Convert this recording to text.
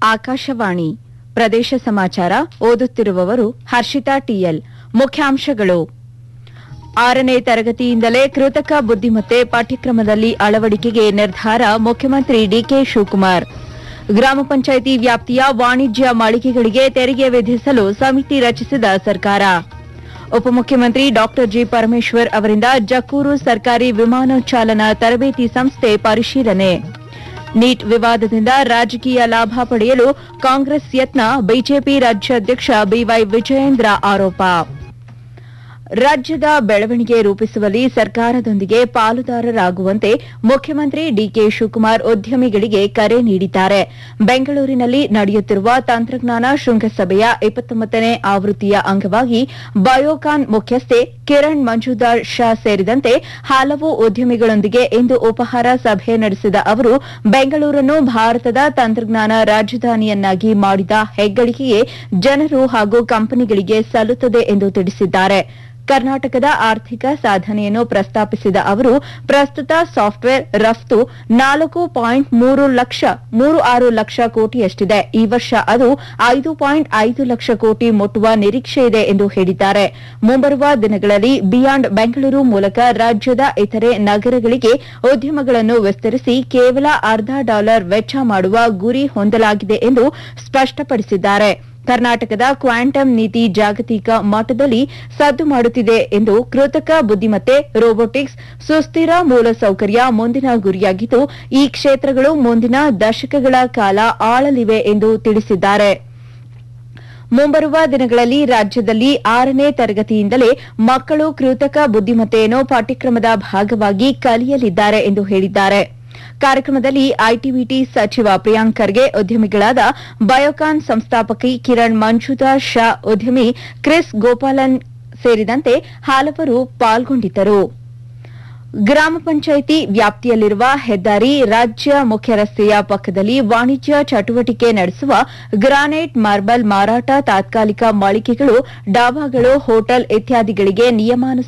ಆಕಾಶವಾಣಿ ಪ್ರದೇಶ ಸಮಾಚಾರ ಓದುತ್ತಿರುವವರು ಹರ್ಷಿತಾ ಟಿಎಲ್ ಮುಖ್ಯಾಂಶಗಳು ಆರನೇ ತರಗತಿಯಿಂದಲೇ ಕೃತಕ ಬುದ್ದಿಮತ್ತೆ ಪಾಠ್ಯಕ್ರಮದಲ್ಲಿ ಅಳವಡಿಕೆಗೆ ನಿರ್ಧಾರ ಮುಖ್ಯಮಂತ್ರಿ ಡಿಕೆ ಶಿವಕುಮಾರ್ ಗ್ರಾಮ ಪಂಚಾಯಿತಿ ವ್ಯಾಪ್ತಿಯ ವಾಣಿಜ್ಯ ಮಳಿಗೆಗಳಿಗೆ ತೆರಿಗೆ ವಿಧಿಸಲು ಸಮಿತಿ ರಚಿಸಿದ ಸರ್ಕಾರ ಉಪಮುಖ್ಯಮಂತ್ರಿ ಡಾ ಜಿ ಪರಮೇಶ್ವರ್ ಅವರಿಂದ ಜಕ್ಕೂರು ಸರ್ಕಾರಿ ವಿಮಾನ ಚಾಲನಾ ತರಬೇತಿ ಸಂಸ್ಥೆ ಪರಿಶೀಲನೆ ನೀಟ್ ವಿವಾದದಿಂದ ರಾಜಕೀಯ ಲಾಭ ಪಡೆಯಲು ಕಾಂಗ್ರೆಸ್ ಯತ್ನ ಬಿಜೆಪಿ ರಾಜ್ಯಾಧ್ಯಕ್ಷ ಬಿವೈ ವಿಜಯೇಂದ್ರ ಆರೋಪ ರಾಜ್ಯದ ಬೆಳವಣಿಗೆ ರೂಪಿಸುವಲ್ಲಿ ಸರ್ಕಾರದೊಂದಿಗೆ ಪಾಲುದಾರರಾಗುವಂತೆ ಮುಖ್ಯಮಂತ್ರಿ ಡಿಕೆ ಶಿವಕುಮಾರ್ ಉದ್ಯಮಿಗಳಿಗೆ ಕರೆ ನೀಡಿದ್ದಾರೆ ಬೆಂಗಳೂರಿನಲ್ಲಿ ನಡೆಯುತ್ತಿರುವ ತಂತ್ರಜ್ಞಾನ ಶೃಂಗಸಭೆಯ ಇಪ್ಪತ್ತೊಂಬತ್ತನೇ ಆವೃತ್ತಿಯ ಅಂಗವಾಗಿ ಬಯೋಕಾನ್ ಮುಖ್ಯಸ್ಥೆ ಕಿರಣ್ ಮಂಜುದಾರ್ ಶಾ ಸೇರಿದಂತೆ ಹಲವು ಉದ್ಯಮಿಗಳೊಂದಿಗೆ ಇಂದು ಉಪಹಾರ ಸಭೆ ನಡೆಸಿದ ಅವರು ಬೆಂಗಳೂರನ್ನು ಭಾರತದ ತಂತ್ರಜ್ಞಾನ ರಾಜಧಾನಿಯನ್ನಾಗಿ ಮಾಡಿದ ಹೆಗ್ಗಳಿಕೆಗೆ ಜನರು ಹಾಗೂ ಕಂಪನಿಗಳಿಗೆ ಸಲ್ಲುತ್ತದೆ ಎಂದು ತಿಳಿಸಿದ್ದಾರೆ ಕರ್ನಾಟಕದ ಆರ್ಥಿಕ ಸಾಧನೆಯನ್ನು ಪ್ರಸ್ತಾಪಿಸಿದ ಅವರು ಪ್ರಸ್ತುತ ಸಾಫ್ಟ್ವೇರ್ ರಫ್ತು ನಾಲ್ಕು ಪಾಯಿಂಟ್ ಮೂರು ಲಕ್ಷ ಮೂರು ಆರು ಲಕ್ಷ ಕೋಟಿಯಷ್ಟಿದೆ ಈ ವರ್ಷ ಅದು ಐದು ಪಾಯಿಂಟ್ ಐದು ಲಕ್ಷ ಕೋಟಿ ಮುಟ್ಟುವ ನಿರೀಕ್ಷೆ ಇದೆ ಎಂದು ಹೇಳಿದ್ದಾರೆ ಮುಂಬರುವ ದಿನಗಳಲ್ಲಿ ಬಿಯಾಂಡ್ ಬೆಂಗಳೂರು ಮೂಲಕ ರಾಜ್ಯದ ಇತರೆ ನಗರಗಳಿಗೆ ಉದ್ಯಮಗಳನ್ನು ವಿಸ್ತರಿಸಿ ಕೇವಲ ಅರ್ಧ ಡಾಲರ್ ವೆಚ್ಚ ಮಾಡುವ ಗುರಿ ಹೊಂದಲಾಗಿದೆ ಎಂದು ಸ್ಪಷ್ಟಪಡಿಸಿದ್ದಾರೆ ಕರ್ನಾಟಕದ ಕ್ವಾಂಟಮ್ ನೀತಿ ಜಾಗತಿಕ ಮಟ್ಟದಲ್ಲಿ ಸದ್ದು ಮಾಡುತ್ತಿದೆ ಎಂದು ಕೃತಕ ಬುದ್ದಿಮತ್ತೆ ರೋಬೋಟಿಕ್ಸ್ ಸುಸ್ಥಿರ ಮೂಲಸೌಕರ್ಯ ಮುಂದಿನ ಗುರಿಯಾಗಿದ್ದು ಈ ಕ್ಷೇತ್ರಗಳು ಮುಂದಿನ ದಶಕಗಳ ಕಾಲ ಆಳಲಿವೆ ಎಂದು ತಿಳಿಸಿದ್ದಾರೆ ಮುಂಬರುವ ದಿನಗಳಲ್ಲಿ ರಾಜ್ಯದಲ್ಲಿ ಆರನೇ ತರಗತಿಯಿಂದಲೇ ಮಕ್ಕಳು ಕೃತಕ ಬುದ್ದಿಮತ್ತೆಯನ್ನು ಪಾಠ್ಯಕ್ರಮದ ಭಾಗವಾಗಿ ಕಲಿಯಲಿದ್ದಾರೆ ಎಂದು ಹೇಳಿದ್ದಾರೆ ಕಾರ್ಯಕ್ರಮದಲ್ಲಿ ಐಟಿಬಿಟಿ ಸಚಿವ ಪ್ರಿಯಾಂಕ್ ಖರ್ಗೆ ಉದ್ಯಮಿಗಳಾದ ಬಯೋಕಾನ್ ಸಂಸ್ಥಾಪಕಿ ಕಿರಣ್ ಮಂಜುದಾರ್ ಶಾ ಉದ್ಯಮಿ ಕ್ರಿಸ್ ಗೋಪಾಲನ್ ಸೇರಿದಂತೆ ಹಲವರು ಪಾಲ್ಗೊಂಡಿದ್ದರು ಗ್ರಾಮ ಪಂಚಾಯಿತಿ ವ್ಯಾಪ್ತಿಯಲ್ಲಿರುವ ಹೆದ್ದಾರಿ ರಾಜ್ಯ ಮುಖ್ಯ ರಸ್ತೆಯ ಪಕ್ಕದಲ್ಲಿ ವಾಣಿಜ್ಯ ಚಟುವಟಿಕೆ ನಡೆಸುವ ಗ್ರಾನೈಟ್ ಮಾರ್ಬಲ್ ಮಾರಾಟ ತಾತ್ಕಾಲಿಕ ಮಳಿಗೆಗಳು ಡಾಬಾಗಳು ಹೋಟೆಲ್ ಇತ್ಯಾದಿಗಳಿಗೆ ನಿಯಮಾನುಸಾರ